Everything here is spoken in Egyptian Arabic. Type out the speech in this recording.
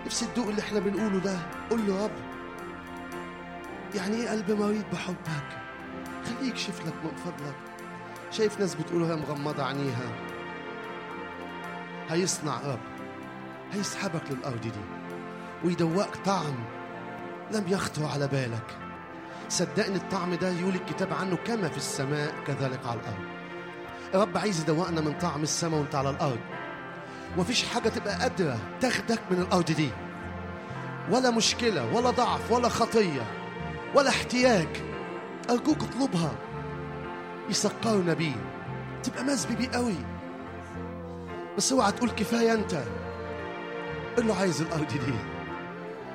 نفسي تدوق اللي احنا بنقوله ده قول له رب يعني ايه قلب مريض بحبك خليه يكشف لك من فضلك شايف ناس بتقول وهي مغمضة عينيها هيصنع رب هيسحبك للأرض دي ويدوقك طعم لم يخطر على بالك صدقني الطعم ده يقول الكتاب عنه كما في السماء كذلك على الأرض رب عايز يدوقنا من طعم السماء وانت على الأرض ومفيش حاجة تبقى قادرة تاخدك من الأرض دي ولا مشكلة ولا ضعف ولا خطية ولا احتياج أرجوك اطلبها يسكرنا بيه تبقى مزبي بيه قوي بس اوعى تقول كفاية أنت قل له عايز الأرض دي